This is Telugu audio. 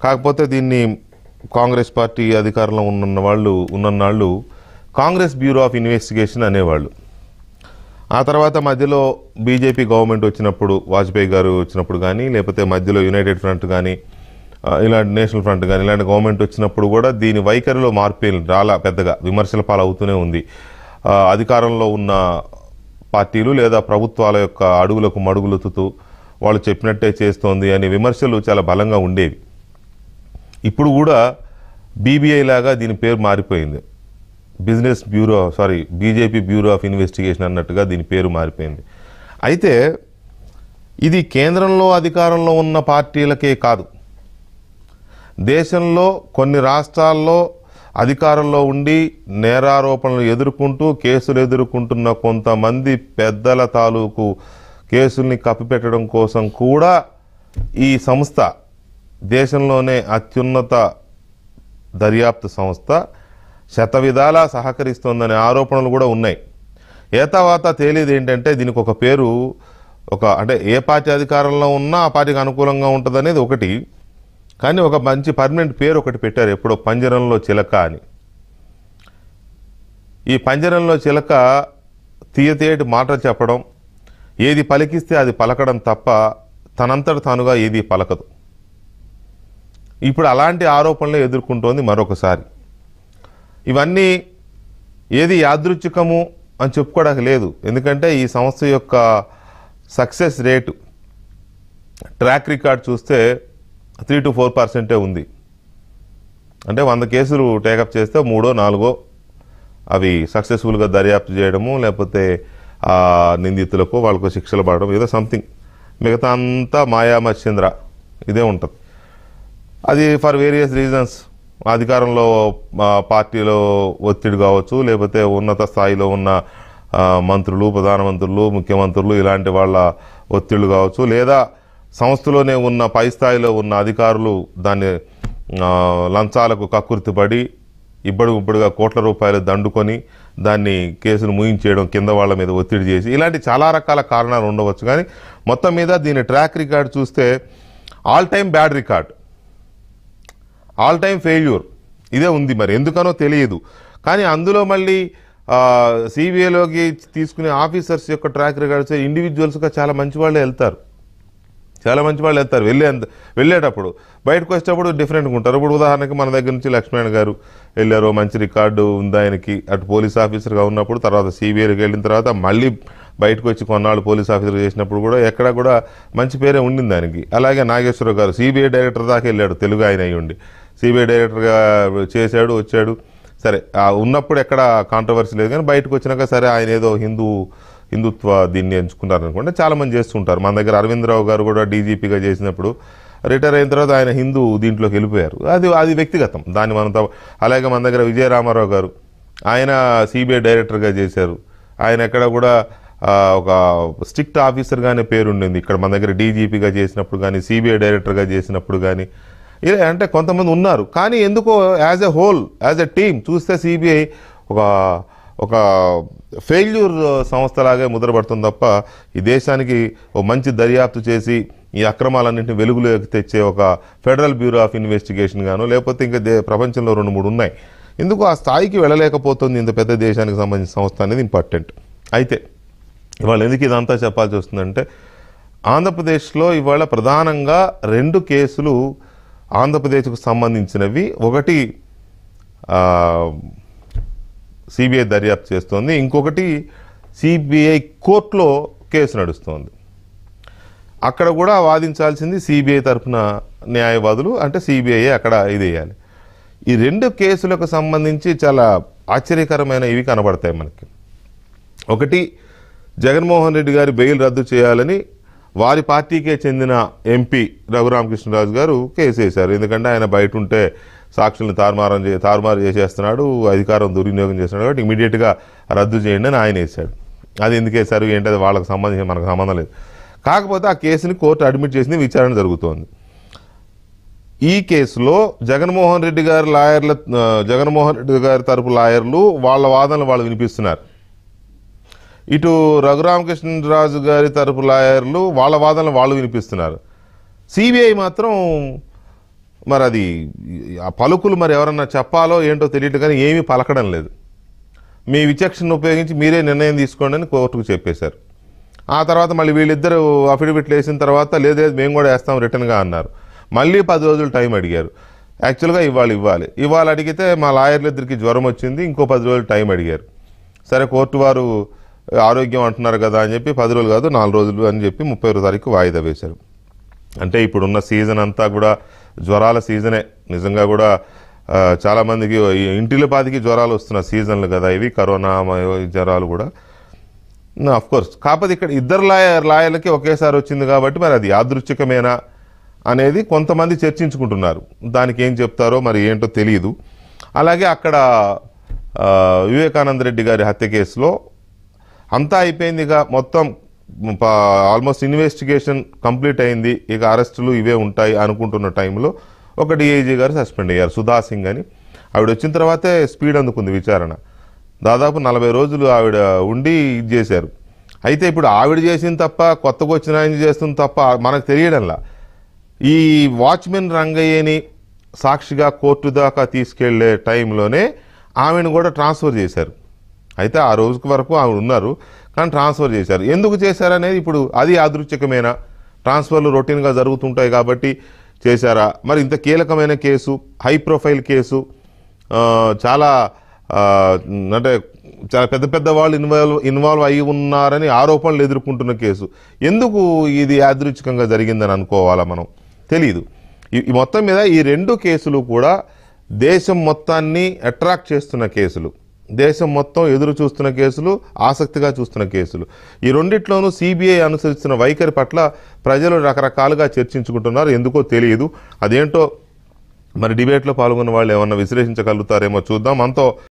కాకపోతే దీన్ని కాంగ్రెస్ పార్టీ అధికారంలో ఉన్న వాళ్ళు ఉన్ననాళ్ళు కాంగ్రెస్ బ్యూరో ఆఫ్ ఇన్వెస్టిగేషన్ అనేవాళ్ళు ఆ తర్వాత మధ్యలో బీజేపీ గవర్నమెంట్ వచ్చినప్పుడు వాజ్పేయి గారు వచ్చినప్పుడు కానీ లేకపోతే మధ్యలో యునైటెడ్ ఫ్రంట్ కానీ ఆ, ఇలాంటి నేషనల్ ఫ్రంట్ కానీ ఇలాంటి గవర్నమెంట్ వచ్చినప్పుడు కూడా దీని వైఖరిలో మార్పు ఏం రాలా పెద్దగా విమర్శల పాలు అవుతూనే ఉంది ఆ, అధికారంలో ఉన్న పార్టీలు లేదా ప్రభుత్వాల యొక్క అడుగులకు మడుగులెత్తుతూ వాళ్ళు చెప్పినట్టే చేస్తోంది అనే విమర్శలు చాలా బలంగా ఉండేవి ఇప్పుడు కూడా బీబీఐ లాగా దీని పేరు మారిపోయింది business bureau sorry BJP bureau of investigation అన్నట్టుగా దీని పేరు మారిపోయింది అయితే ఇది కేంద్రంలో అధికారంలో ఉన్న పార్టీలకే కాదు దేశంలో కొన్ని రాష్ట్రాల్లో అధికారంలో ఉండి నేరారోపణలు ఎదుర్కొంటూ కేసులు ఎదుర్కొంటున్న కొంతమంది పెద్దల తాలూకు కేసుల్ని కప్పిపెట్టడం కోసం కూడా ఈ సంస్థ దేశంలోనే అత్యున్నత దర్యాప్తు సంస్థ శతవిధాలా సహకరిస్తోందనే ఆరోపణలు కూడా ఉన్నాయి ఏ తర్వాత తేలిది ఏంటంటే దీనికి ఒక పేరు ఒక అంటే ఏ పార్టీ అధికారంలో ఉన్నా ఆ పార్టీకి అనుకూలంగా ఉంటుంది అనేది ఒకటి కానీ ఒక మంచి పర్మనెంట్ పేరు ఒకటి పెట్టారు ఎప్పుడో పంజరంలో చిలక అని ఈ పంజరంలో చిలక తీయతేటి మాట చెప్పడం ఏది పలికిస్తే అది పలకడం తప్ప తనంతట తానుగా ఏది పలకదు ఇప్పుడు అలాంటి ఆరోపణలు ఎదుర్కొంటోంది మరొకసారి ఇవన్నీ ఏది యాదృచ్ఛికము అని చెప్పుకోవడానికి లేదు ఎందుకంటే ఈ సంస్థ యొక్క సక్సెస్ రేటు ట్రాక్ రికార్డ్ చూస్తే త్రీ టు ఫోర్ పర్సెంటే ఉంది అంటే వంద కేసులు టేకప్ చేస్తే మూడో నాలుగో అవి సక్సెస్ఫుల్గా దర్యాప్తు చేయడము లేకపోతే ఆ నిందితులకు వాళ్ళకు శిక్షలు పడడం ఏదో సంథింగ్ మిగతా అంతా మాయా మత్స్యంద్ర ఇదే ఉంటుంది అది ఫర్ వేరియస్ రీజన్స్ అధికారంలో ఆ, పార్టీలో ఒత్తిడి కావచ్చు లేకపోతే ఉన్నత స్థాయిలో ఉన్న ఆ, మంత్రులు ప్రధానమంత్రులు ముఖ్యమంత్రులు ఇలాంటి వాళ్ళ ఒత్తిళ్లు కావచ్చు లేదా సంస్థలోనే ఉన్న పై స్థాయిలో ఉన్న అధికారులు దాన్ని ఆ, లంచాలకు కక్కుర్తిపడి ఇబ్బడు ఇబ్బడుగా కోట్ల రూపాయలు దండుకొని దాన్ని కేసును ముయించేయడం కింద వాళ్ళ మీద ఒత్తిడి చేసి ఇలాంటి చాలా రకాల కారణాలు ఉండవచ్చు కానీ మొత్తం మీద దీని ట్రాక్ రికార్డ్ చూస్తే all time bad record all time failure ఇదే ఉంది మరి ఎందుకనో తెలియదు కానీ అందులో మళ్ళీ సిబిఐలోకి తీసుకునే ఆఫీసర్స్ యొక్క ట్రాక్ రికార్డ్స్ ఇండివిజువల్స్గా చాలా మంచి వాళ్ళే వెళ్తారు చాలా మంచి వాళ్ళు వెళ్తారు వెళ్ళే వెళ్ళేటప్పుడు బయటకు వచ్చేటప్పుడు డిఫరెంట్గా ఉంటారు ఇప్పుడు ఉదాహరణకి మన దగ్గర నుంచి లక్ష్మణ్ గారు వెళ్ళారు మంచి రికార్డు ఉంది ఆయనకి అటు పోలీస్ ఆఫీసర్గా ఉన్నప్పుడు తర్వాత సిబిఐకి వెళ్ళిన తర్వాత మళ్ళీ బయటకు వచ్చి కొన్నాళ్ళు పోలీస్ ఆఫీసర్ చేసినప్పుడు కూడా ఎక్కడ కూడా మంచి పేరే ఉండింది ఆయనకి అలాగే నాగేశ్వరరావు గారు సిబిఐ డైరెక్టర్ దాకా వెళ్ళాడు తెలుగు ఆయన అయ్యి ఉండి సిబిఐ డైరెక్టర్గా చేశాడు వచ్చాడు సరే ఆ ఉన్నప్పుడు ఎక్కడ కాంట్రవర్సీ లేదు కానీ బయటకు వచ్చినాక సరే ఆయన ఏదో హిందూ హిందుత్వ దీన్ని ఎంచుకున్నారు అనుకుంటే చాలా మంది చేస్తుంటారు మన దగ్గర అరవిందరావు గారు కూడా డీజీపీగా చేసినప్పుడు రిటైర్ అయిన తర్వాత ఆయన హిందూ దీంట్లోకి వెళ్ళిపోయారు అది అది వ్యక్తిగతం దాన్ని మనం తప్ప- అలాగే మన దగ్గర విజయరామారావు గారు ఆయన సిబిఐ డైరెక్టర్గా చేశారు ఆయన ఎక్కడ కూడా ఆ, ఒక స్ట్రిక్ట్ ఆఫీసర్గానే పేరుండింది ఇక్కడ మన దగ్గర డీజీపీగా చేసినప్పుడు కానీ సిబిఐ డైరెక్టర్గా చేసినప్పుడు కానీ ఇలా అంటే కొంతమంది ఉన్నారు కానీ ఎందుకో as a whole as a team చూస్తే సిబిఐ ఒక ఒక ఫెయిల్యూర్ సంస్థలాగే ముద్రపడుతుంది తప్ప ఈ దేశానికి ఒక మంచి దర్యాప్తు చేసి ఈ అక్రమాలన్నింటినీ వెలుగులోకి తెచ్చే ఒక ఫెడరల్ బ్యూరో ఆఫ్ ఇన్వెస్టిగేషన్ గాను లేకపోతే ఇంకా దే ప్రపంచంలో రెండు మూడు ఉన్నాయి ఎందుకు ఆ స్థాయికి వెళ్ళలేకపోతుంది ఇంత పెద్ద దేశానికి సంబంధించిన సంస్థ అనేది ఇంపార్టెంట్ అయితే ఇవాళ ఎందుకు ఇదంతా చెప్పాల్సి వస్తుందంటే ఆంధ్రప్రదేశ్లో ఇవాళ ప్రధానంగా రెండు కేసులు ఆంధ్రప్రదేశ్కు సంబంధించినవి ఒకటి సిబిఐ దర్యాప్తు చేస్తోంది ఇంకొకటి సిబిఐ కోర్టులో కేసు నడుస్తోంది అక్కడ కూడా వాదించాల్సింది సిబిఐ తరఫున న్యాయవాదులు అంటే సిబిఐ అక్కడ ఇది వేయాలి ఈ రెండు కేసులకు సంబంధించి చాలా ఆశ్చర్యకరమైన ఇవి కనబడతాయి మనకి ఒకటి జగన్మోహన్ రెడ్డి గారి బెయిల్ రద్దు చేయాలని వారి పార్టీకే చెందిన ఎంపీ రఘురామకృష్ణరాజు గారు కేసు వేశారు ఎందుకంటే ఆయన బయట ఉంటే సాక్షుల్ని తారుమారం చే తారుమారు చేసేస్తున్నాడు అధికారం దుర్వినియోగం చేస్తున్నాడు కాబట్టి ఇమీడియట్గా రద్దు చేయండి అని ఆయన వేశాడు అది ఎందుకు వేశారు ఏంటి అది వాళ్ళకి సంబంధించి మనకు సంబంధం లేదు కాకపోతే ఆ కేసుని కోర్టు అడ్మిట్ చేసింది విచారణ జరుగుతోంది ఈ కేసులో జగన్మోహన్ రెడ్డి గారి లాయర్ల ఆ, జగన్మోహన్ రెడ్డి గారి తరపు లాయర్లు వాళ్ళ వాదనలు వాళ్ళు వినిపిస్తున్నారు ఇటు రఘురామకృష్ణరాజు గారి తరపు లాయర్లు వాళ్ళ వాదనలు వాళ్ళు వినిపిస్తున్నారు సిబిఐ మాత్రం మరి అది ఆ పలుకులు మరి ఎవరన్నా చెప్పాలో ఏంటో తెలియదు కానీ ఏమీ పలకడం లేదు మీ విచక్షణ ఉపయోగించి మీరే నిర్ణయం తీసుకోండి అని కోర్టుకు చెప్పేశారు ఆ తర్వాత మళ్ళీ వీళ్ళిద్దరు అఫిడవిట్లు వేసిన తర్వాత లేదు లేదు మేము కూడా వేస్తాం రిటర్న్గా అన్నారు మళ్ళీ పది రోజులు టైం అడిగారు యాక్చువల్గా ఇవాళ ఇవ్వాలి ఇవాళ అడిగితే మా లాయర్లు ఇద్దరికి జ్వరం వచ్చింది ఇంకో పది రోజులు టైం అడిగారు సరే కోర్టు వారు ఆరోగ్యం అంటున్నారు కదా అని చెప్పి పది రోజులు కాదు నాలుగు రోజులు అని చెప్పి ముప్పై తారీఖు వాయిదా వేశారు అంటే ఇప్పుడున్న సీజన్ అంతా కూడా జ్వరాల సీజనే నిజంగా కూడా ఆ, చాలామందికి ఈ ఇంటిల పాతికి జ్వరాలు వస్తున్న సీజన్లు కదా ఇవి కరోనా మ- జ్వరాలు కూడా అఫ్ కోర్స్ కాకపోతే ఇక్కడ ఇద్దరు లాయర్ లాయర్లకి ఒకేసారి వచ్చింది కాబట్టి మరి అది యాదృచ్ఛికమేనా అనేది కొంతమంది చర్చించుకుంటున్నారు దానికి ఏం చెప్తారో మరి ఏంటో తెలియదు అలాగే అక్కడ ఆ, వివేకానంద రెడ్డి గారి హత్య కేసులో అంతా అయిపోయింది ఇక మొత్తం ఆల్మోస్ట్ ఇన్వెస్టిగేషన్ కంప్లీట్ అయింది ఇక అరెస్టులు ఇవే ఉంటాయి అనుకుంటున్న టైంలో ఒక డిఐజీ గారు సస్పెండ్ అయ్యారు సుధా సింగ్ అని ఆవిడ వచ్చిన తర్వాతే స్పీడ్ అందుకుంది విచారణ దాదాపు నలభై రోజులు ఆవిడ ఉండి ఇది చేశారు అయితే ఇప్పుడు ఆవిడ చేసింది తప్ప కొత్తగా వచ్చిన ఆయన చేస్తుంది తప్ప మనకు తెలియడంలా ఈ వాచ్మెన్ రంగయ్యని సాక్షిగా కోర్టు దాకా తీసుకెళ్లే టైంలోనే ఆమెను కూడా ట్రాన్స్ఫర్ చేశారు అయితే ఆ రోజుకి వరకు ఆవిడ ఉన్నారు కానీ ట్రాన్స్ఫర్ చేశారు ఎందుకు చేశారనేది ఇప్పుడు అది యాదృచ్ఛికమేనా ట్రాన్స్ఫర్లు రొటీన్గా జరుగుతుంటాయి కాబట్టి చేశారా మరి ఇంత కీలకమైన కేసు హై ప్రొఫైల్ కేసు ఆ, చాలా ఆ, అంటే చాలా పెద్ద పెద్ద వాళ్ళు ఇన్వాల్వ్ ఇన్వాల్వ్ అయి ఉన్నారని ఆరోపణలు ఎదుర్కొంటున్న కేసు ఎందుకు ఇది యాదృచ్ఛికంగా జరిగిందని అనుకోవాలా మనం తెలియదు ఈ- ఈ మొత్తం మీద ఈ రెండు కేసులు కూడా దేశం మొత్తాన్ని అట్రాక్ట్ చేస్తున్న కేసులు దేశం మొత్తం ఎదురు చూస్తున్న కేసులు ఆసక్తిగా చూస్తున్న కేసులు ఈ రెండిట్లోనూ సిబిఐ అనుసరిస్తున్న వైఖరి పట్ల ప్రజలు రకరకాలుగా చర్చించుకుంటున్నారు ఎందుకో తెలియదు అదేంటో మరి డిబేట్లో పాల్గొన్న వాళ్ళు ఏమన్నా విశ్లేషించగలుగుతారేమో చూద్దాం మనతో